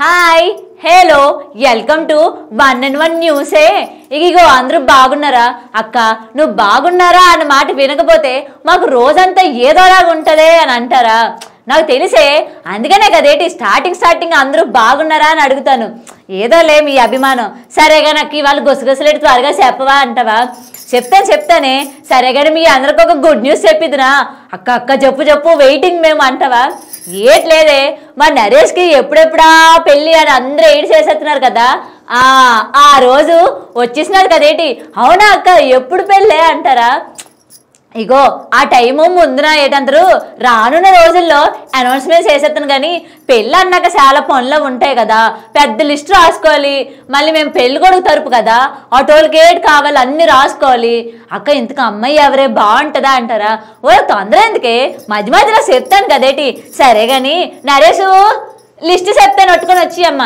Hi hello welcome to one and one న్యూసే ఇగో అందరూ బాగున్నారా అక్క నువ్వు బాగున్నారా అన్న మాట వినకపోతే మాకు రోజంతా ఏదోలాగా ఉంటదే అని అంటారా నాకు తెలిసే అందుకనే కదేటి స్టార్టింగ్ స్టార్టింగ్ అందరూ బాగున్నారా అని అడుగుతాను ఏదోలే మీ అభిమానం సరేగా నాకు ఇవాళ గుసగుసలేడు త్వరగా చెప్పవా అంటావా చెప్తాను చెప్తానే సరే కానీ మీ అందరికి ఒక గుడ్ న్యూస్ చెప్పిదినా అక్క అక్క చెప్పు చెప్పు వెయిటింగ్ మేము అంటావా ఏట్లేదే మా నరేష్కి ఎప్పుడెప్పుడా పెళ్ళి అని అందరూ ఏడు చేసేస్తున్నారు కదా ఆ ఆ రోజు వచ్చేసినాడు కదేటి అవునా అక్క ఎప్పుడు పెళ్ళే అంటారా ఇగో ఆ టైము ముందున ఏంటంటారు రానున్న రోజుల్లో అనౌన్స్మెంట్ చేసేస్తాను కానీ పెళ్ళి అన్నాక చాలా పనులు ఉంటాయి కదా పెద్ద లిస్ట్ రాసుకోవాలి మళ్ళీ మేము పెళ్లి కొడుకు తరపు కదా ఆ టోల్ గేట్ కావాలి అన్ని రాసుకోవాలి అక్క ఇంతకు అమ్మాయి ఎవరే బాగుంటుందా అంటారా ఓ తొందర ఎందుకే మధ్య మధ్యలో చెప్తాను కదేటి సరే కానీ నరేషు లిస్ట్ చెప్తాను పట్టుకొని వచ్చి అమ్మ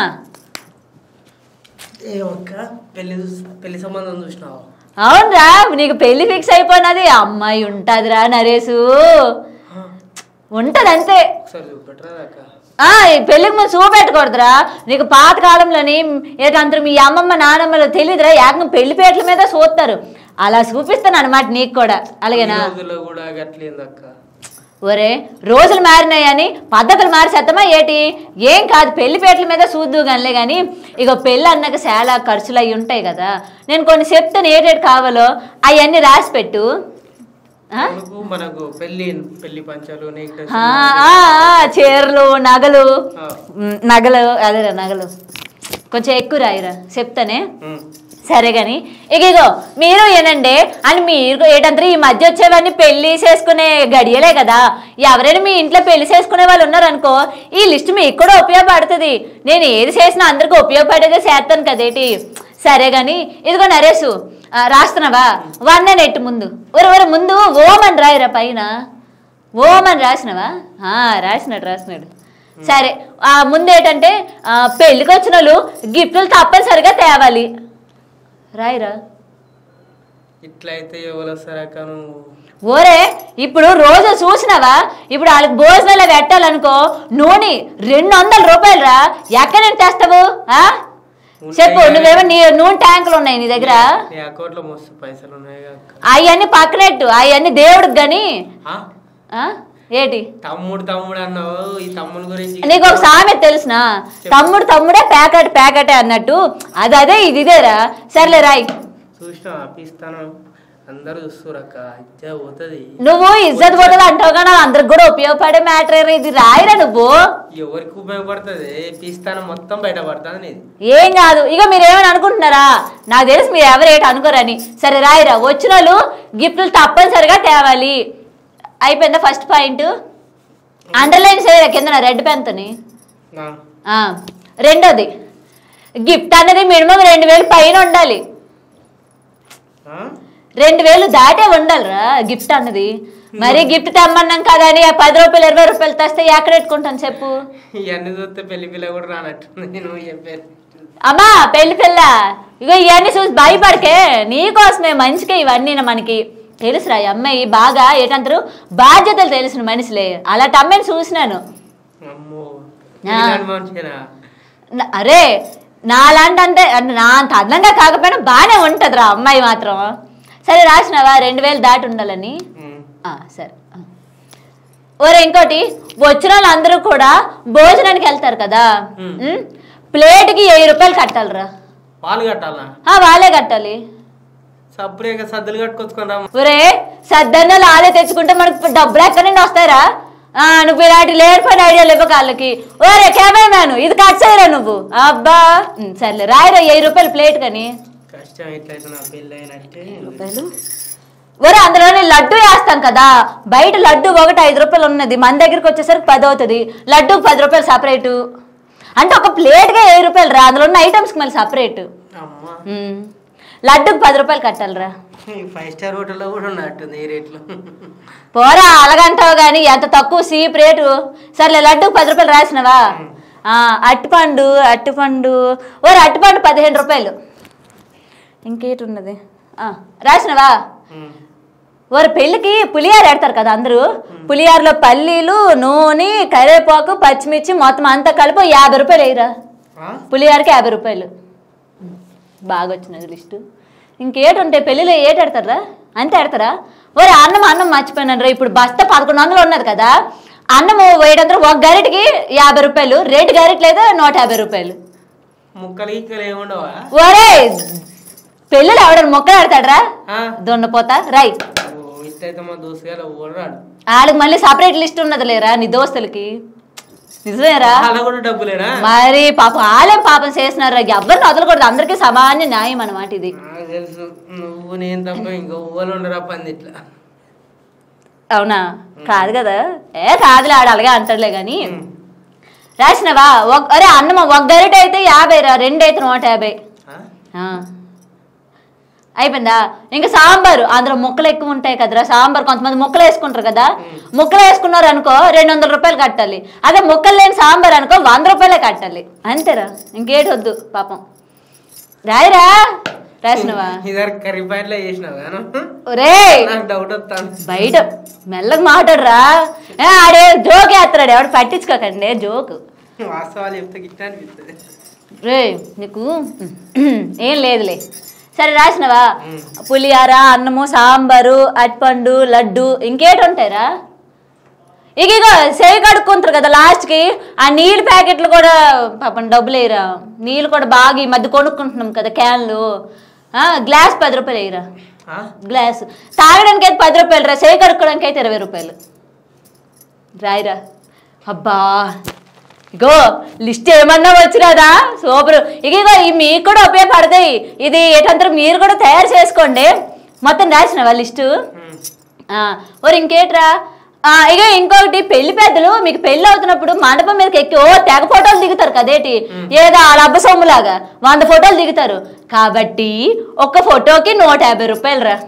ఏ ఒక్క పెళ్లి చూస్- పెళ్లి సంబంధం చూసినావా అవునరా నీకు పెళ్లి ఫిక్స్ అయిపోయినది అమ్మాయి ఉంటదిరా నరేసు ఉంటది అంతే ఒకసారి చూపెట్టరా అక్క ఆ ఈ పెళ్ళికి ముందు చూపెట్టకూడదురా నీకు పాత కాలంలోని ఏదంటారు మీ అమ్మమ్మ నానమ్మలో తెలియదురా ఏకంగా పెళ్లి పేట్ల మీద చూస్తారు అలా చూపిస్తాను అనమాట నీకు కూడా అలాగేనా ఈ రోజుల్లో కూడా గట్లేదు అక్క ఒరే రోజులు మారినాయని పద్ధతులు మార్చేద్దామా ఏటి ఏం కాదు పెళ్లి పేట్ల మీద చూద్దు గనిలే కానీ ఇక పెళ్ళి అన్నాక చాలా ఖర్చులు అవి ఉంటాయి కదా నేను కొన్ని చెప్తాను ఏటేటి కావాలో అవన్నీ రాసి పెట్టు ఆ? మనకు మనకు పెళ్లి పెళ్లి పంచాలు నీకు డ్రెస్ ఆ, ఆ, ఆ, చీరలు నగలు ఆ. మ్, నగలు అదేరా నగలు కొంచెం ఎక్కువ రాయిరా చెప్తానే ఉమ్. సరే కానీ ఇక ఇగో మీరు ఏనండి అని మీరు ఏంటంటారు ఈ మధ్య వచ్చేవన్నీ పెళ్లి చేసుకునే గడియలే కదా ఎవరైనా మీ ఇంట్లో పెళ్లి చేసుకునే వాళ్ళు ఉన్నారనుకో ఈ లిస్ట్ మీకు కూడా ఉపయోగపడుతుంది నేను ఏది చేసినా అందరికీ ఉపయోగపడేదే చేస్తాను కదేటి సరే కానీ ఇదిగో నరేషు ఆ, రాస్తున్నావా వన్ అని ఎట్టు ముందు ఒరే ఒరే ముందు ఓం అని రాయిరా పైన ఓం అని రాసినవా ఆ, రాసినాడు రాసినాడు సరే ఆ, ముందు ఏంటంటే ఆ, పెళ్ళికి వచ్చిన వాళ్ళు గిఫ్ట్లు తప్పనిసరిగా తేవాలి రాయిరా ఇట్లయితే ఎవరు వస్తారు అక్క నువ్వు ఓరే ఇప్పుడు రోజు చూసినావా ఇప్పుడు వాళ్ళకి భోజనాలు పెట్టాలనుకో నూనె రెండు వందల రూపాయలు రా ఎక్కడి నుంచి తెస్తావు ఆ? చెప్పు నువ్వేమో నీ నూనె ట్యాంకులు ఉన్నాయి నీ దగ్గర నీ అకౌంట్ లో మస్తు పైసలు ఉన్నాయి అక్క అవన్నీ పక్కనెట్టు అవన్నీ దేవుడికి కానీ ఆ? ఆ? ఏటి తమ్ముడు తమ్ముడు అన్నావు ఈ తమ్ముడు గురించి నీకు ఒక సామెత తెలుసునా తమ్ముడు తమ్ముడే ప్యాకెట్ ప్యాకెటే అన్నట్టు అది అదే ఇది ఇదేరా సర్లే రాయ్ చూసినా ఆపిస్తాను అందరూ చూస్తారు అక్క ఇచ్చే పోతుంది నువ్వు ఇజ్జత్ పోతుంది అంటావు కానీ అందరికి కూడా ఉపయోగపడే మ్యాటర్ ఇది రాయిరా నువ్వు ఎవరికి ఉపయోగపడుతుంది పిస్తాను మొత్తం బయటపడుతుంది నీది ఏం కాదు ఇక మీరు ఏమని అనుకుంటున్నారా నాకు తెలిసి మీరు ఎవరేటి అనుకోరని సరే రాయిరా వచ్చిన వాళ్ళు గిఫ్ట్లు తప్పనిసరిగా తేవాలి అయిపోయిందా ఫస్ట్ పాయింట్ అండర్లైన్ చేయరా కింద రెడ్ పెన్తోని నా ఆ, రెండోది గిఫ్ట్ అనేది మినిమం రెండు వేలు పైన ఉండాలి ఆ? రెండు వేలు దాటే ఉండాలిరా గిఫ్ట్ అన్నది మరి గిఫ్ట్ తెమ్మన్నాం కదా అని ఆ పది రూపాయలు ఇరవై రూపాయలు తెస్తే ఎక్కడ పెట్టుకుంటాను చెప్పు ఇవన్నీ చూస్తే పెళ్లి పిల్ల కూడా రానట్టుంది నువ్వు చెప్పారు అమ్మా పెళ్లి పిల్ల ఇగో ఇవన్నీ చూసి భయపడకే నీకోసమే మంచిగా ఇవన్నీ మనకి తెలుసురా ఈ అమ్మాయి బాగా ఏంటంటారు బాధ్యతలు తెలిసిన మనిషిలే అలాంటి అమ్మాయిని చూసినాను అమ్మో ఆ. ఇలాంటి మనిషినా న- అరే నాలాంటి అంటే అంటే నా అంత అందంగా కాకపోయినా బాగానే ఉంటుందిరా అమ్మాయి మాత్రం సరే రాసినావా రెండు వేలు దాటి ఉండాలని ఉమ్. ఆ, సరే ఆ. ఓరే ఇంకోటి వచ్చిన వాళ్ళందరూ కూడా భోజనానికి వెళ్తారు కదా మ్. ఉమ్, ప్లేట్కి వెయ్యి రూపాయలు కట్టాలిరా పాలు కట్టాలా ఆ, వాళ్ళే కట్టాలి సపరేట్గా సద్దులు కట్టుకొచ్చుకొని రా ఒరే సద్దన్నలు ఆలే తెచ్చుకుంటే మనకు డబ్బులు ఎక్కడి నుండి వస్తాయిరా ఆ, నువ్వు ఇలాంటి లేనిపోయిన ఐడియాలు ఇవ్వక వాళ్ళకి ఓరే కెమెరామ్యాన్ ఇది కట్ చేయరా నువ్వు అబ్బా ఉమ్, సర్లే రాయిరా వెయ్యి రూపాయలు ప్లేట్ కానీ కష్టం ఎట్లయితే నా పెళ్ళి అయినట్టే రూపాయలు ఒరే అందులోనే లడ్డు వేస్తాం కదా బయట లడ్డు ఒకటి ఐదు రూపాయలు ఉన్నది మన దగ్గరికి వచ్చేసరికి పది అవుతుంది లడ్డూకి పది రూపాయలు సపరేటు అంటే ఒక ప్లేట్గా వెయ్యి రూపాయలు రా అందులో ఉన్న ఐటమ్స్కి మళ్ళీ సపరేట్ అమ్మా లడ్డుకి పది రూపాయలు కట్టాలిరా ఈ ఫైవ్ స్టార్ హోటల్లో కూడా ఉన్నట్టుంది ఈ రేట్లు పోరా అలాగంటావు కానీ ఎంత తక్కువ సీప్ రేటు సర్లే లడ్డుకి పది రూపాయలు రాసినవా ఆ, అట్టిపండు అట్టిపండు ఓరే అట్టిపండు పదిహేను రూపాయలు ఇంకేటి ఉన్నది ఆ, రాసినవా ఉమ్. వారు పెళ్ళికి పులిహార పెడతారు కదా అందరూ పులిహారలో పల్లీలు నూనె కరివేపాకు పచ్చిమిర్చి మొత్తం అంతా కలిపి ఓ యాభై రూపాయలు వేయరా ఆ? పులిహారకి యాభై రూపాయలు బాగా వచ్చినది లిస్టు ఇంకేటి ఉంటాయి పెళ్ళిలో ఏటి ఆడతారా అంతే ఆడతారా ఒరే అన్నం అన్నం మర్చిపోయినాను రా ఇప్పుడు బస్తా పదకొండు వందలు ఉన్నది కదా అన్నము ఏడు వందలు ఒక గరిటకి యాభై రూపాయలు రెండు గరిటలు అయితే నూట యాభై రూపాయలు ముక్కలు గిక్కలు ఏముండవా ఒరే పెళ్ళిలో ఎవడని మొక్కలు ఆడతాడరా ఆ? దున్నపోతా రై ఓ, ఇట్టయితే మా దోస్తుగారు ఓడరాడు వాళ్ళకి మళ్ళీ సపరేట్ లిస్ట్ ఉన్నది లేరా నీ దోస్తులకి నిజమేరా అలా కూడా డబ్బులేనా మరి పాపం వాళ్ళేం పాపం చేసినారా ఎవరిని వదలకూడదు అందరికీ సమాన న్యాయం అన్నమాట ఇది నాకు తెలుసు నువ్వు నేను తప్ప ఇంకా ఊళ్ళు ఉండరా పంది ఇట్లా అవునా కాదు కదా ఏ కాదులే ఆడ అలాగే అంటాడులే కానీ రాసినవా ఒక- అరే అన్నం ఒక గరిట అయితే యాభై రా రెండు అయితే నూట యాభై ఆ? ఆ. అయిపోయిందా ఇంకా సాంబారు అందులో ముక్కలు ఎక్కువ ఉంటాయి కదరా సాంబార్ కొంతమంది ముక్కలు వేసుకుంటారు కదా ముక్కలు వేసుకున్నారు అనుకో రెండు వందల రూపాయలు కట్టాలి అదే ముక్కలు లేని సాంబార్ అనుకో వంద రూపాయలే కట్టాలి అంతేరా ఇంకేటి వద్దు పాపం రాయిరా రాసినవా ఇద్దరు కర్రీ పాయింట్లో చేసినావు గాను ఒరే నాకు డౌట్ వస్తాను బయట మెల్లగా మాట్లాడరా ఏ, ఆడే జోక్ వేస్తున్నాడు ఎవడు పట్టించుకోకండి జోక్ వాస్తవాలు చెప్తే గిట్ట అనిపిస్తుంది రే నీకు ఏం లేదులే సరే రాసినవా మ్. పులిహార అన్నము సాంబారు అట్పండు లడ్డు ఇంకేటి ఉంటాయిరా ఇక ఇగో సేవి కడుక్కుంటారు కదా లాస్ట్కి ఆ నీళ్ళ ప్యాకెట్లు కూడా పాపం డబ్బులు వేయరా నీళ్ళు కూడా బాగా ఈ మధ్య కొనుక్కుంటున్నాం కదా క్యాన్లు ఆ, గ్లాస్ పది రూపాయలు వేయరా ఆ? గ్లాస్ తాగడానికి అయితే పది రూపాయలు రా చేయి కడుక్కోవడానికి అయితే ఇరవై రూపాయలు రాయిరా అబ్బా ఇగో లిస్ట్ ఏమన్నా వచ్చిరాదా సూపర్ ఇక ఇగో ఈ మీకు కూడా ఉపయోగపడతాయి ఇది ఏటంతా మీరు కూడా తయారు చేసుకోండి మొత్తం రాసినవా లిస్టు ఉమ్. ఆ, ఓరి ఇంకేట్రా ఆ, ఇక ఇంకొకటి పెళ్లి పెద్దలు మీకు పెళ్లి అవుతున్నప్పుడు మండపం మీదకి ఎక్కి ఓ తెగ ఫోటోలు దిగుతారు కదేటి ఏదో ఆ లబ్బ సొమ్ములాగా వంద ఫోటోలు దిగుతారు కాబట్టి ఒక్క ఫోటోకి నూట యాభై రూపాయలు రా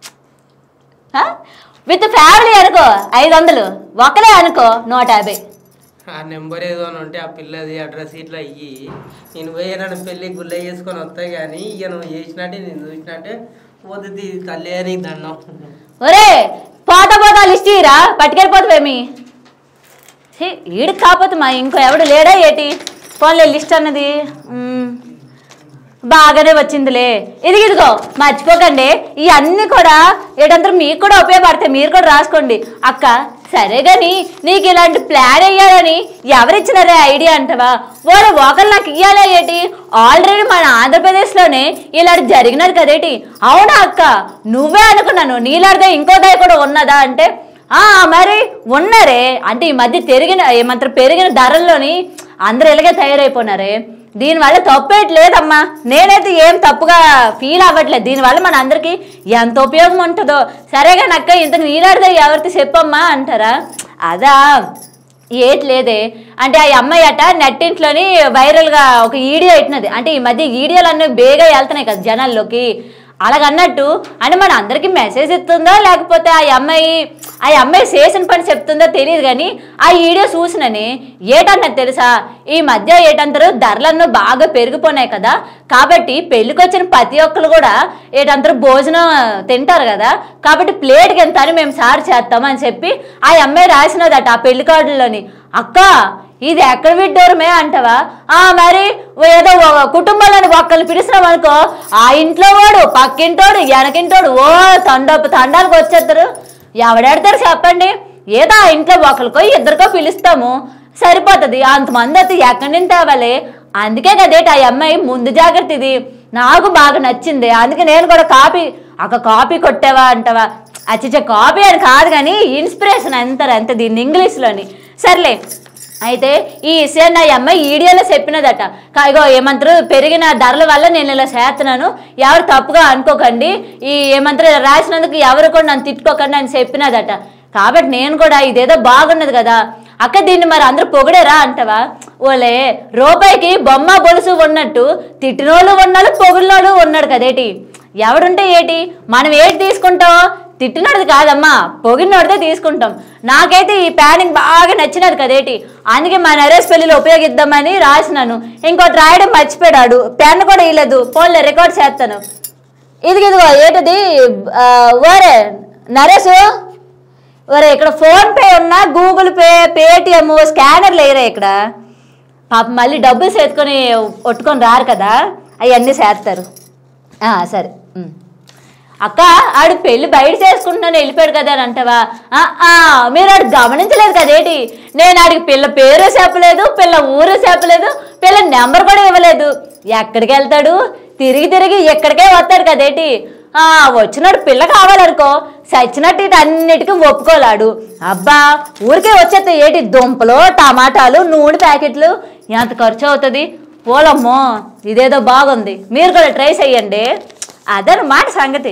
విత్ ఫ్యామిలీ అనుకో ఐదు వందలు ఒకలే అనుకో నూట యాభై ఆ నెంబర్ ఏదో అని ఉంటే ఆ పిల్లది అడ్రస్ ఇట్లా ఇయ్యి నేను పోయి నన్ను పెళ్ళి గుళ్ళ చేసుకొని వస్తాయి కానీ ఇక నువ్వు చేసినట్టే నేను చూసినట్టే పోతుంది తల్లి అని దండం ఒరే పోతా పోతా లిస్ట్ ఇరా పట్టుకెళ్ళిపోతావేమి ఛీ, ఈడికి కాకపోతే మా ఇంకో ఎవడు లేడా ఏటి ఫోన్లే లిస్ట్ అన్నది మ్మ్. బాగానే వచ్చిందిలే ఇది ఇదిగో మర్చిపోకండి ఈ అన్ని కూడా ఏటంతా మీకు కూడా ఉపయోగపడతాయి మీరు కూడా రాసుకోండి అక్క సరే గాని నీకు ఇలాంటి ప్లాన్ వేయాలని ఎవరిచ్చినారే ఐడియా అంటవా వాళ్ళు ఒకళ్ళు నాకు ఇయ్యాలా ఏంటి ఆల్రెడీ మన ఆంధ్రప్రదేశ్లోనే ఇలాంటి జరిగినది కదేటి అవునా అక్క నువ్వే అనుకున్నాను నీలాడితే ఇంకో దయ కూడా ఉన్నదా అంటే ఆ మరి ఉన్నారే అంటే ఈ మధ్య పెరిగిన ఏమంటారు పెరిగిన ధరల్లోని అందరూ ఇలాగే తయారైపోయినారే దీనివల్ల తప్పేటి లేదమ్మా నేనైతే ఏం తప్పుగా ఫీల్ అవ్వట్లేదు దీనివల్ల మన అందరికీ ఎంత ఉపయోగం ఉంటుందో సరేగా నక్క ఇంత నీలాడితే ఎవరికి చెప్పమ్మా అంటారా అదా ఏటి లేదే అంటే ఆ అమ్మాయి అట నెట్టింట్లోని వైరల్గా ఒక వీడియో ఇట్టినది అంటే ఈ మధ్య వీడియోలు అన్నీ బేగా వెళ్తున్నాయి కదా జనాల్లోకి అలాగన్నట్టు అని మన అందరికీ మెసేజ్ ఇస్తుందో లేకపోతే ఆ అమ్మాయి ఆ అమ్మాయి చేసిన పని చెప్తుందో తెలియదు కానీ ఆ వీడియో చూసినని ఏటన్నది తెలుసా ఈ మధ్య ఏటంటారు ధరలన్నీ బాగా పెరిగిపోయినాయి కదా కాబట్టి పెళ్ళికి వచ్చిన ప్రతి ఒక్కరు కూడా ఏటంటారు భోజనం తింటారు కదా కాబట్టి ప్లేట్కి ఎంత అని మేము సార్ చేస్తామని చెప్పి ఆ అమ్మాయి రాసినదట ఆ పెళ్లి కార్డులోని అక్క ఇది ఎక్కడ విడ్డోరమే అంటావా ఆ మరి ఏదో ఒక కుటుంబంలోని ఒక్కరిని పిలిచినాం అనుకో ఆ ఇంట్లో వాడు పక్కింటోడు వెనకింటోడు ఓ తండపు తండాలకు వచ్చేద్దరు ఎవడెడతారు చెప్పండి ఏదో ఆ ఇంట్లో ఒకరికో ఇద్దరికో పిలుస్తాము సరిపోతుంది అంతమంది అయితే ఎక్కడి నుంచి తేవాలి అందుకే కదేటి ఆ అమ్మాయి ముందు జాగ్రత్త ఇది నాకు బాగా నచ్చింది అందుకే నేను కూడా కాపీ ఒక కాపీ కొట్టావా అంటావా అచ్చిచ్చే కాపీ అని కాదు కానీ ఇన్స్పిరేషన్ అంటారు అంతే దీన్ని ఇంగ్లీష్లోని సర్లే అయితే ఈ విషయాన్ని ఆ అమ్మాయి ఈడియోలో చెప్పినదట కా- ఇగో ఏమంటారు పెరిగిన ధరల వల్ల నేను ఇలా చేస్తున్నాను ఎవరు తప్పుగా అనుకోకండి ఈ ఏమంటారు ఇలా రాసినందుకు ఎవరు కూడా నన్ను తిట్టుకోకండి అని చెప్పినదట కాబట్టి నేను కూడా ఇదేదో బాగున్నది కదా అక్క దీన్ని మరి అందరూ పొగిడారా అంటవా ఓలే రూపాయికి బొమ్మ బొలుసు ఉన్నట్టు తిట్టినోళ్ళు ఉన్నాడు పొగిడినోళ్ళు ఉన్నాడు కదేటి ఎవడుంటే ఏటి మనం ఏటి తీసుకుంటాం తిట్టినది కాదమ్మా పొగిడినోడితే తీసుకుంటాం నాకైతే ఈ ప్యానింగ్ బాగా నచ్చినది కదేటి అందుకే మా నరేష్ పెళ్లిలో ఉపయోగిద్దామని రాసినాను ఇంకోటి రాయడం మర్చిపోయాడు పెన్ కూడా ఇవ్వలేదు ఫోన్లో రికార్డ్ చేస్తాను ఇది ఇదిగో ఏంటిది ఆ, ఓరే నరేష్ ఒరే ఇక్కడ ఫోన్ పే ఉన్నా గూగుల్ పే పేటిఎం స్కానర్ లేరా ఇక్కడ పాప మళ్ళీ డబ్బులు చేతుకొని ఒట్టుకొని రారు కదా అవన్నీ చేస్తారు ఆ, సరే ఉమ్. అక్క ఆడు పెళ్లి బయట చేసుకుంటున్నాను వెళ్ళిపోయాడు కదా అని అంటావా ఆ, ఆ, మీరు ఆడు గమనించలేదు కదేటి నేను ఆడికి పిల్ల పేరు చెప్పలేదు పిల్ల ఊరు చెప్పలేదు పిల్ల నెంబర్ కూడా ఇవ్వలేదు ఎక్కడికి వెళ్తాడు తిరిగి తిరిగి ఎక్కడికే వస్తాడు కదేటి ఆ వచ్చినాడు పిల్ల కావాలనుకో చచ్చినట్టు ఇటు అన్నిటికీ ఒప్పుకోలాడు అబ్బా ఊరికే వచ్చేస్తే ఏటి దుంపలు టమాటాలు నూనె ప్యాకెట్లు ఎంత ఖర్చు అవుతుంది పోలమ్మో ఇదేదో బాగుంది మీరు కూడా ట్రై చేయండి అదనమాట సంగతి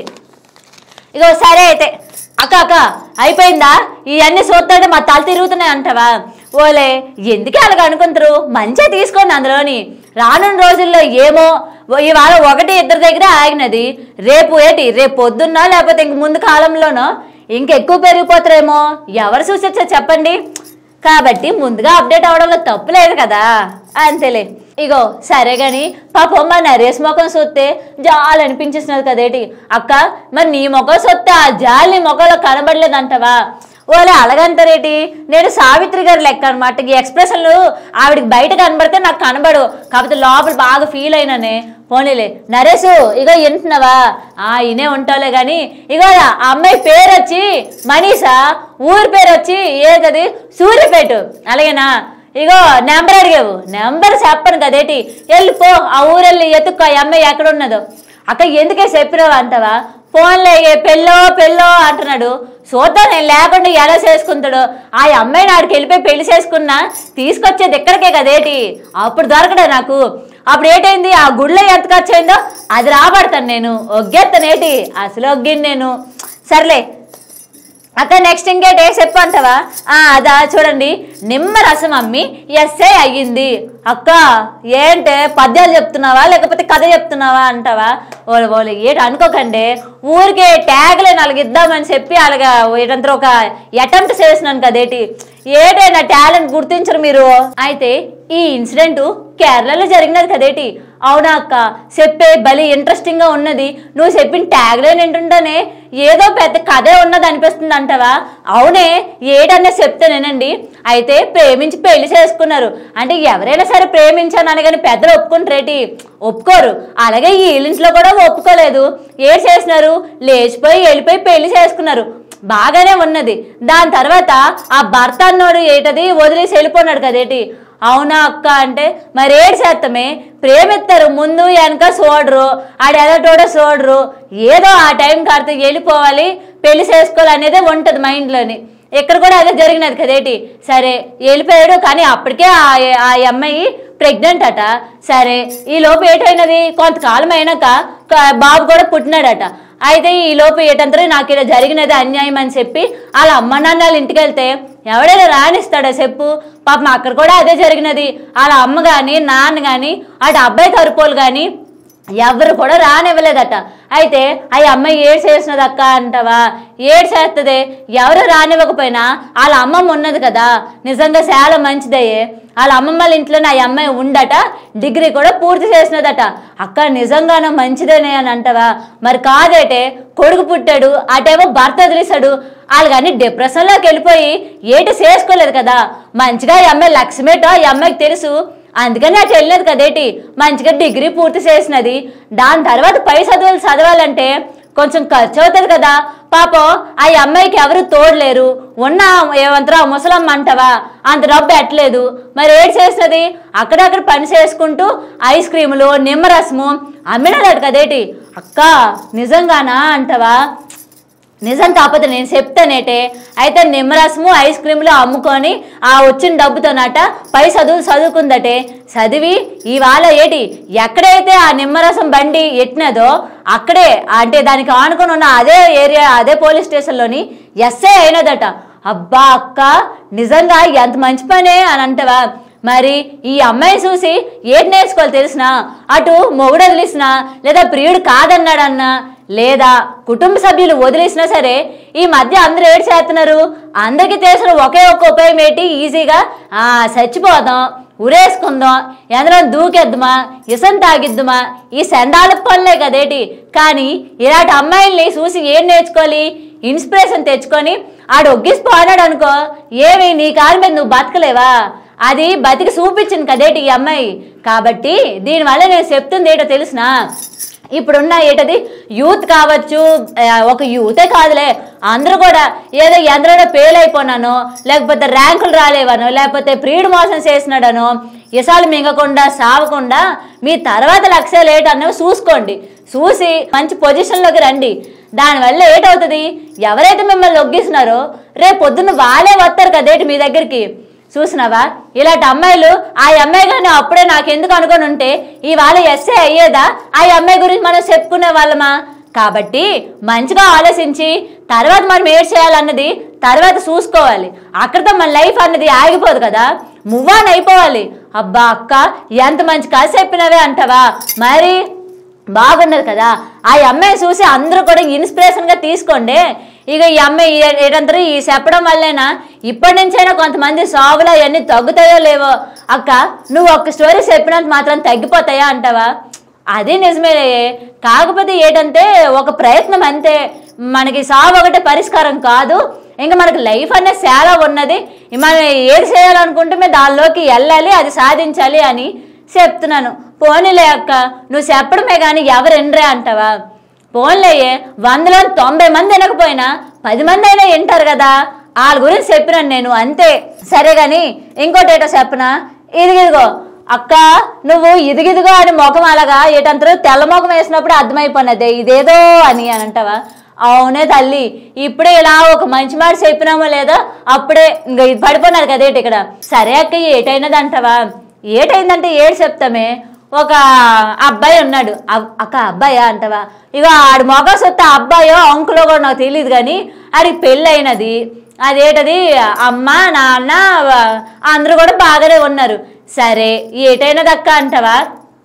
ఇగో సరే అయితే అక్క అక్క అయిపోయిందా ఇవన్నీ చూస్తుంటే మా తల తిరుగుతున్నాయి అంటావా ఓలే ఎందుకు అలాగ అనుకుంటారు మంచిగా తీసుకోండి అందులోని రానున్న రోజుల్లో ఏమో ఓ ఇవాళ ఒకటి ఇద్దరి దగ్గర ఆగినది రేపు ఏంటి రేపు పొద్దున్న లేకపోతే ఇంక ముందు కాలంలోనో ఇంకెక్కువ పెరిగిపోతారేమో ఎవరు చూసొచ్చా చెప్పండి కాబట్టి ముందుగా అప్డేట్ అవడంలో తప్పు లేదు కదా అంతేలే ఇగో సరే గాని పాపం మా నరేష్ ముఖం చూస్తే జాలి అనిపించేసినది కదేటి అక్క మరి నీ ముఖం చూస్తే ఆ జాలి నీ ముఖంలో కనబడలేదంటవా ఓలే అలాగంటారేటి నేను సావిత్రి గారి లెక్క అనమాట ఈ ఎక్స్ప్రెషన్లు ఆవిడకి బయట కనబడితే నాకు కనబడు కాకపోతే లోపల బాగా ఫీల్ అయినానే పోనీలే నరేష్ ఇగో వింటున్నావా ఆ ఇనే ఉంటావులే కానీ ఇగో ఆ అమ్మాయి పేరు వచ్చి మనీషా ఊరి పేరు వచ్చి ఏదది సూర్యపేట అలాగేనా ఇగో నెంబర్ అడిగావు నెంబర్ చెప్పను కదేటి వెళ్ళిపో ఆ ఊరెళ్ళి ఎత్తుక్కో ఆ అమ్మాయి ఎక్కడ ఉన్నదో అక్క ఎందుకే చెప్పినావు అంటావా ఫోన్లే ఏ పెళ్ళో పెళ్ళో అంటున్నాడు చూద్దాం నేను లేకుండా ఎలా చేసుకుంటాడు ఆ అమ్మాయి నాడికి వెళ్ళిపోయి పెళ్లి చేసుకున్నా తీసుకొచ్చేది ఇక్కడికే కదేటి అప్పుడు దొరకడే నాకు అప్పుడు ఏంటైంది ఆ గుడిలో ఎంత ఖర్చు అయిందో అది రాబడతాను నేను ఒగ్గేస్తానేటి అసలు ఒగ్గిని నేను సర్లే అక్క నెక్స్ట్ ఇంకేటే చెప్పు అంటావా ఆ, అదా చూడండి నిమ్మ రసం అమ్మి ఎస్ఏ అయ్యింది అక్క ఏంటే పద్యాలు చెప్తున్నావా లేకపోతే కథ చెప్తున్నావా అంటావా ఓలు ఓలు ఏటి అనుకోకండి ఊరికే ట్యాగ్లే నాలుగు ఇద్దామని చెప్పి అలాగా ఏటంతా ఒక అటెంప్ట్ చేసినాను కదేటి ఏటే నా టాలెంట్ గుర్తించరు మీరు అయితే ఈ ఇన్సిడెంట్ కేరళలో జరిగినది కదేటి అవునా అక్క చెప్పే బలి ఇంట్రెస్టింగ్ గా ఉన్నది నువ్వు చెప్పిన ట్యాగ్ లైన్ ఏంటుంటేనే ఏదో పెద్ద కథే ఉన్నది అనిపిస్తుంది అంటావా అవునే ఏటన్నా చెప్తానేనండి అయితే ప్రేమించి పెళ్లి చేసుకున్నారు అంటే ఎవరైనా సరే ప్రేమించాను అనగాని పెద్దలు ఒప్పుకుంటారేటి ఒప్పుకోరు అలాగే ఈ ఇంట్లో కూడా ఒప్పుకోలేదు ఏం చేసినారు లేచిపోయి వెళ్ళిపోయి పెళ్లి చేసుకున్నారు బాగానే ఉన్నది దాని తర్వాత ఆ భర్త అన్నోడు ఏటది వదిలేసి వెళ్ళిపోన్నాడు కదేటి అవునా అక్క అంటే మరి ఏడు చేస్తామే ప్రేమిస్తారు ముందు వెనక చూడరు ఆడు ఎదటోడో చూడరు ఏదో ఆ టైం కాడితే వెళ్ళిపోవాలి పెళ్లి చేసుకోవాలి అనేదే ఉంటుంది మైండ్లోని ఇక్కడ కూడా అదే జరిగినది కదేటి సరే వెళ్ళిపోయాడు కానీ అప్పటికే ఆ ఆ అమ్మాయి ప్రెగ్నెంట్ అట సరే ఈ లోపు ఏటైనది కొంతకాలం అయినాక క- బాబు కూడా పుట్టినాడట అయితే ఈ లోపు ఏటంతరే నాకు ఇలా జరిగినది అన్యాయం అని చెప్పి వాళ్ళ అమ్మ నాన్నల ఇంటికి వెళ్తే ఎవడైనా రానిస్తాడా చెప్పు పాపం అక్కడ కూడా అదే జరిగినది వాళ్ళ అమ్మ కానీ నాన్న కానీ అటు అబ్బాయి తరపోలు కానీ ఎవరు కూడా రానివ్వలేదట అయితే ఆ అమ్మాయి ఏడు చేసినది అక్క అంటావా ఏడు చేస్తుంది ఎవరు రానివ్వకపోయినా వాళ్ళ అమ్మమ్మ ఉన్నది కదా నిజంగా చాలా మంచిదయ్యే వాళ్ళ అమ్మమ్మల ఇంట్లోనే ఆ అమ్మాయి ఉండట డిగ్రీ కూడా పూర్తి చేసినదట అక్క నిజంగానో మంచిదేనే అని అంటావా మరి కాదేటే కొడుకు పుట్టాడు అటేమో భర్త వదిలేశాడు వాళ్ళు కానీ డిప్రెషన్లోకి వెళ్ళిపోయి ఏటి చేసుకోలేదు కదా మంచిగా ఈ అమ్మాయి లక్ష్మేటో ఈ అమ్మాయికి తెలుసు అందుకని అటు వెళ్ళలేదు కదేటి మంచిగా డిగ్రీ పూర్తి చేసినది దాని తర్వాత పై చదువులు చదవాలంటే కొంచెం ఖర్చు అవుతుంది కదా పాపం ఆ అమ్మాయికి ఎవరు తోడలేరు ఉన్న ఏమంటారు ఆ ముసలమ్మ అంటవా అంత డబ్బు ఎట్టలేదు మరి ఏడు చేసినది అక్కడక్కడ పని చేసుకుంటూ ఐస్ క్రీములు నిమ్మరసము అమ్మినాడట కదేటి అక్క నిజంగానా అంటవా నిజం కాకపోతే నేను చెప్తానేటే అయితే నిమ్మరసము ఐస్ క్రీములు అమ్ముకొని ఆ వచ్చిన డబ్బుతోనట పై చదువులు చదువుకుందటే చదివి ఇవాళ ఏటి ఎక్కడైతే ఆ నిమ్మరసం బండి ఎట్టినదో అక్కడే అంటే దానికి ఆనుకొని ఉన్న అదే ఏరియా అదే పోలీస్ స్టేషన్లోని ఎస్ఐ అయినదట అబ్బా అక్క నిజంగా ఎంత మంచి పనే అని అంటవా మరి ఈ అమ్మాయి చూసి ఏటి నేర్చుకోవాలి తెలిసిన అటు మొగుడు వదిలేసినా లేదా ప్రియుడు కాదన్నాడన్నా లేదా కుటుంబ సభ్యులు వదిలేసినా సరే ఈ మధ్య అందరూ ఏడు చేస్తున్నారు అందరికీ తెలిసిన ఒకే ఒక్క ఉపాయం ఏంటి ఈజీగా ఆ చచ్చిపోదాం ఉరేసుకుందాం ఎందులో దూకెద్దుమా ఇసం తాగిద్దుమా ఈ సెండాల పనులే కదేటి కానీ ఇలాంటి అమ్మాయిల్ని చూసి ఏం నేర్చుకోవాలి ఇన్స్పిరేషన్ తెచ్చుకొని ఆడు ఒగ్గిసిపోనాడు అనుకో ఏమి నీ కాలు మీద నువ్వు బతకలేవా అది బతికి చూపించింది కదేటి ఈ అమ్మాయి కాబట్టి దీనివల్ల నేను చెప్తుంది ఏంటో తెలిసినా ఇప్పుడున్న ఏంటది యూత్ కావచ్చు ఆ, ఒక యూతే కాదులే అందరూ కూడా ఏదో ఎందరో ఫెయిల్ అయిపోయినాను లేకపోతే ర్యాంకులు రాలేవను లేకపోతే ప్రీడ్ మోసం చేసినాడను ఇసాలు మింగకుండా సావకుండా మీ తర్వాత లక్ష్యాలు ఏంటన్నవి చూసుకోండి చూసి మంచి పొజిషన్లోకి రండి దానివల్ల ఏటవుతుంది ఎవరైతే మిమ్మల్ని లొగ్గిస్తున్నారో రేపు పొద్దున్న వాళ్ళే వస్తారు కదేటి మీ దగ్గరికి చూసినావా ఇలాంటి అమ్మాయిలు ఆ అమ్మాయి కానీ అప్పుడే నాకు ఎందుకు అనుకొని ఉంటే ఇవాళ ఎస్ఏ అయ్యేదా ఆ అమ్మాయి గురించి మనం చెప్పుకునే వాళ్ళమా కాబట్టి మంచిగా ఆలోచించి తర్వాత మనం ఏం చేయాలన్నది తర్వాత చూసుకోవాలి అక్కడితో మన లైఫ్ అన్నది ఆగిపోదు కదా మువ్వాన్ అయిపోవాలి అబ్బా అక్క ఎంత మంచి కథ చెప్పినవే అంటావా మరి బాగున్నది కదా ఆ అమ్మాయి చూసి అందరూ కూడా ఇన్స్పిరేషన్ గా తీసుకోండి ఇక ఈ అమ్మాయి ఏ- ఏంటంటారు ఈ చెప్పడం వల్లేనా ఇప్పటి నుంచైనా కొంతమంది సాగులు అవన్నీ తగ్గుతాయో లేవో అక్క నువ్వు ఒక స్టోరీ చెప్పినంత మాత్రం తగ్గిపోతాయా అంటావా అది నిజమే కాకపోతే ఏంటంటే ఒక ప్రయత్నం అంతే మనకి సాగు ఒకటే పరిష్కారం కాదు ఇంకా మనకి లైఫ్ అనేది చాలా ఉన్నది మనం ఏది చేయాలనుకుంటే మేము దానిలోకి వెళ్ళాలి అది సాధించాలి అని చెప్తున్నాను పోనీలే అక్క నువ్వు చెప్పడమే కానీ ఎవరు ఎనరే అంటావా పోన్లేయే వందలో తొంభై మంది వినకపోయినా పది మంది అయినా వింటారు కదా వాళ్ళ గురించి చెప్పినాను నేను అంతే సరే గాని ఇంకోటి ఏటో చెప్పనా ఇదిగిదిగో అక్క నువ్వు ఇదిగిదిగో అని ముఖం అలాగా ఏటంటారు తెల్ల ముఖం వేసినప్పుడు అర్థమైపోయినదే ఇదేదో అని అని అంటావా అవునే తల్లి ఇప్పుడే ఇలా ఒక మంచి మాట చెప్పినామో లేదా అప్పుడే ఇంకా ఇది పడిపోయినారు కదేటి ఇక్కడ సరే అక్క ఏటైనది అంటావా ఏటైందంటే ఏడు చెప్తామే ఒక అబ్బాయి ఉన్నాడు అవ్- అక్క అబ్బాయా అంటావా ఇక ఆడు మొగ సొత్త అబ్బాయో అంకులో కూడా నాకు తెలియదు కానీ ఆడికి పెళ్ళి అయినది అదేటది అమ్మ నాన్న వ- అందరూ కూడా బాగానే ఉన్నారు సరే ఏటైనది అక్క అంటావా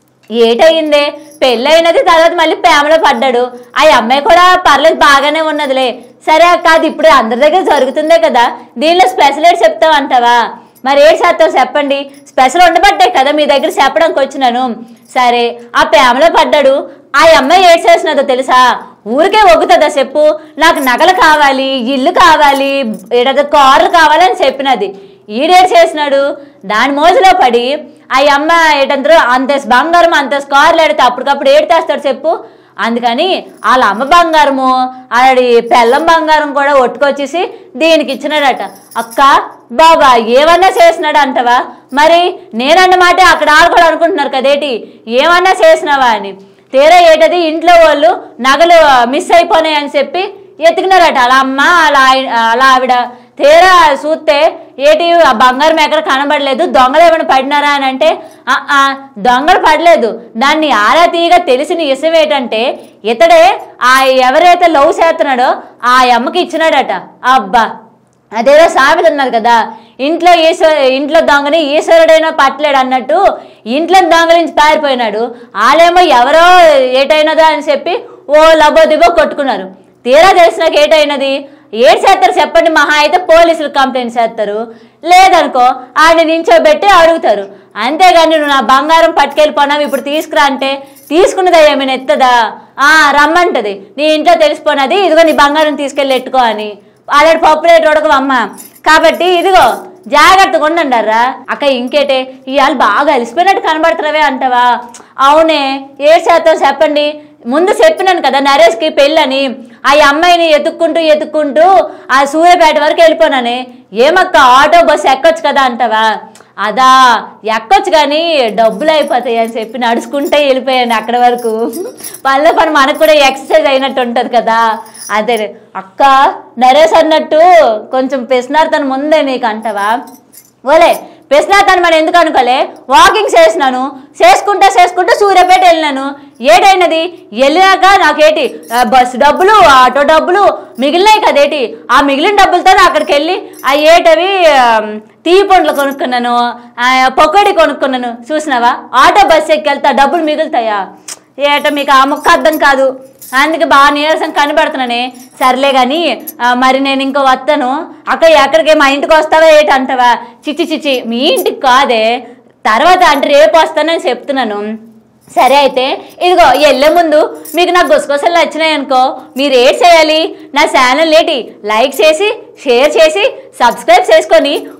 ఏటయిందే పెళ్ళైనది తర్వాత మళ్ళీ ప్రేమలో పడ్డాడు ఆ అమ్మాయి కూడా పర్లేదు బాగానే ఉన్నదిలే సరే అక్క అది ఇప్పుడు అందరి దగ్గర జరుగుతుందే కదా దీనిలో స్పెషల్ ఏడ్ చెప్తావు అంటావా మరి ఏడు చేస్తావు చెప్పండి స్పెషల్ ఉండబట్టే కదా మీ దగ్గర చెప్పడానికి వచ్చినాను సరే ఆ ప్రేమలో పడ్డాడు ఆ అమ్మాయి ఏడ్ చేసినదో తెలుసా ఊరికే ఒగ్గుతుందా చెప్పు నాకు నగలు కావాలి ఇల్లు కావాలి ఏడాది కార్లు కావాలని చెప్పినది ఈడేడు చేసినాడు దాని మోజులో పడి ఆ అమ్మ ఏంటంటారు అంత బంగారం అంత స్కార్లు ఎడితే అప్పటికప్పుడు ఏడు తెస్తాడు చెప్పు అందుకని వాళ్ళ అమ్మ బంగారము ఆడి పెళ్ళం బంగారం కూడా ఒట్టుకొచ్చేసి దీనికి ఇచ్చినాడట అక్క బాబా ఏమన్నా చేసినాడు అంటవా మరి నేనన్న మాట అక్కడ ఆడు కూడా అనుకుంటున్నారు కదేటి ఏమన్నా చేసినావా అని తీరా ఏటది ఇంట్లో వాళ్ళు నగలు మిస్ అయిపోయినాయి అని చెప్పి ఎతికినారట అలా అమ్మ అలా ఆయ- అలా ఆవిడ తీరా చూస్తే ఏటి ఆ బంగారం ఎక్కడ కనబడలేదు దొంగలు ఏమైనా పడినారా అని అంటే "ఆ, ఆ, దొంగలు పడలేదు దాన్ని ఆరా తీయగా తెలిసిన ఇసం ఏంటంటే ఇతడే ఆ ఎవరైతే లవ్ చేస్తున్నాడో ఆ అమ్మకి ఇచ్చినాడట అబ్బా అదేదో సామెత ఉన్నది కదా ఇంట్లో ఈశ్వర ఇంట్లో దొంగని ఈశ్వరుడైనా పట్టలేడు అన్నట్టు ఇంట్లో దొంగలించి పారిపోయినాడు వాళ్ళేమో ఎవరో ఏటైనదో అని చెప్పి ఓ లబో దిబో కొట్టుకున్నారు తీరా తెలిసినాక ఏటైనది ఏడు చేస్తారు చెప్పండి మహా అయితే పోలీసులు కంప్లైంట్ చేస్తారు లేదనుకో ఆడిని నించోబెట్టి అడుగుతారు అంతేగాని నువ్వు నా బంగారం పట్టుకెళ్ళిపోనావు ఇప్పుడు తీసుకురా అంటే తీసుకున్నదా ఏమైనా ఎత్తదా ఆ రమ్మంటది నీ ఇంట్లో తెలిసిపోయినది ఇదిగో నీ బంగారం తీసుకెళ్ళి ఎట్టుకో అని ఆల్రెడీ పాపులేట్ ఉడకవు అమ్మ కాబట్టి ఇదిగో జాగ్రత్తగా ఉండండారా అక్క ఇంకేటే ఇవాళ బాగా అలిసిపోయినట్టు కనబడుతున్నావే అంటావా అవునే ఏ శాతం చెప్పండి ముందు చెప్పినాను కదా నరేష్కి పెళ్ళని ఆ అమ్మాయిని ఎత్తుక్కుంటూ ఎత్తుక్కుంటూ ఆ సూర్యాపేట వరకు వెళ్ళిపోనానే ఏమక్క ఆటో బస్సు ఎక్కొచ్చు కదా అంటావా అదా ఎక్కొచ్చు కానీ డబ్బులు అయిపోతాయి అని చెప్పి నడుచుకుంటే వెళ్ళిపోయాను అక్కడ వరకు పనిలో పని మనకు కూడా ఎక్సర్సైజ్ అయినట్టు ఉంటుంది కదా అదే అక్క నరేష్ అన్నట్టు కొంచెం పిసినార్తను ముందే నీకు అంటావా ఓలే పిసినార్తను మనం ఎందుకు అనుకోలే వాకింగ్ చేసినాను చేసుకుంటా చేసుకుంటా సూర్యాపేట వెళ్ళినాను ఏటైనది వెళ్ళినాక నాకేటి ఆ, బస్సు డబ్బులు ఆటో డబ్బులు మిగిలినాయి కదేటి ఆ మిగిలిన డబ్బులతో అక్కడికి వెళ్ళి ఆ ఏటవి ఆ, టీవీ పండ్లు కొనుక్కున్నాను ఆ, పకోడీ కొనుక్కున్నాను చూసినావా ఆటో బస్సు ఎక్కి వెళ్తా డబ్బులు మిగులుతాయా ఏట మీకు ఆ ముక్క అర్థం కాదు అందుకే బాగా నీరసం కనబడుతున్నానే సర్లే కానీ మరి నేను ఇంకో వస్తాను అక్క ఎక్కడికి మా ఇంటికి వస్తావా ఏంటి అంటావా చిచి చిచి మీ ఇంటికి కాదే తర్వాత అంటే రేపు వస్తానని చెప్తున్నాను సరే అయితే ఇదిగో వెళ్ళే ముందు మీకు నా గుసగుసలు నచ్చినాయి అనుకో మీరు ఏడ్ చేయాలి నా ఛానల్ ఏంటి లైక్ చేసి షేర్ చేసి సబ్స్క్రైబ్ చేసుకొని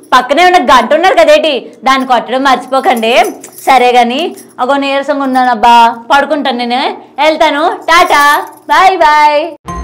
పక్కనే ఉన్న గంట ఉన్నారు కదేటి దాన్ని కొట్టడం మర్చిపోకండి సరే గాని అగో నీరసంగా ఉన్నానబ్బా పడుకుంటాను నేను వెళ్తాను టాటా బాయ్ బాయ్